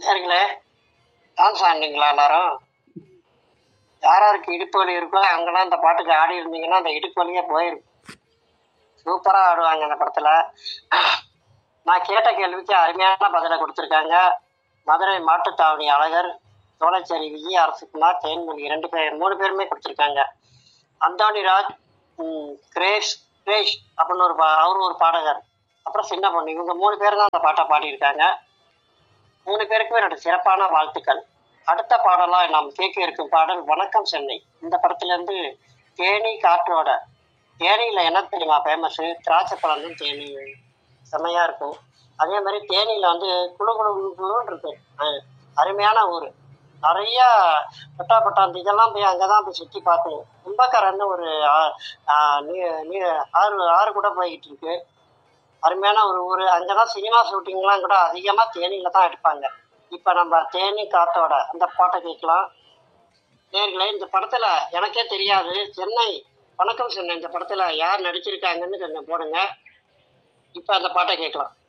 நேர்களே டான்ஸ் ஆடினீங்களா எல்லாரும் யார் யாருக்கு இடுப்பு வலி இருக்கோ அங்கெல்லாம் இந்த பாட்டுக்கு ஆடி இருந்தீங்கன்னா அந்த இடுப்பு வலியே போயிருக்கும் சூப்பராக ஆடுவாங்க இந்த படத்தில் நான் கேட்ட கேள்விக்கு அருமையான பதிலை கொடுத்துருக்காங்க மதுரை மாட்டுத்தாவணி அழகர் சோழச்சேரி விஜய அரசுக்குமார் தேன்மொழி ரெண்டு பேர் மூணு பேருமே கொடுத்துருக்காங்க அந்தோணி ராஜ் ம், கிரேஷ் கிரேஷ் அப்படின்னு ஒரு பா அவரும் ஒரு பாடகர் அப்புறம் சின்ன பொண்ணு இவங்க மூணு பேர் தான் அந்த பாட்டை பாடியிருக்காங்க மூணு பேருக்குமே என்னோட சிறப்பான வாழ்த்துக்கள் அடுத்த பாடலாக நாம் கேட்க இருக்கும் பாடல் வணக்கம் சென்னை இந்த படத்துலேருந்து தேனி காற்றோட தேனியில் என்ன தெரியுமா ஃபேமஸ்ஸு திராட்சை பழம் தான் தேனி செம்மையாக இருக்கும் அதே மாதிரி தேனியில் வந்து குழு குழு குழு குழுன்னு இருக்கு அஹ் அருமையான ஊர் நிறைய பட்டா பட்டாந்தி இதெல்லாம் போய் அங்கே தான் போய் சுற்றி பார்க்கணும் கும்பக்கரன்னு ஒரு ஆ- ஆ, நீ- நீ- ஆறு ஆறு கூட போய்கிட்டு இருக்கு அருமையான ஒரு ஊர் அங்கே தான் சினிமா ஷூட்டிங்லாம் கூட அதிகமாக தேனியில் தான் எடுப்பாங்க இப்போ நம்ம தேனி காத்தோட அந்த பாட்டை கேட்கலாம் நேர்களே இந்த படத்தில் எனக்கே தெரியாது சென்னை வணக்கம் சென்னை இந்த படத்தில் யார் நடிச்சிருக்காங்கன்னு கொஞ்சம் போடுங்க இப்போ அந்த பாட்டை கேட்கலாம்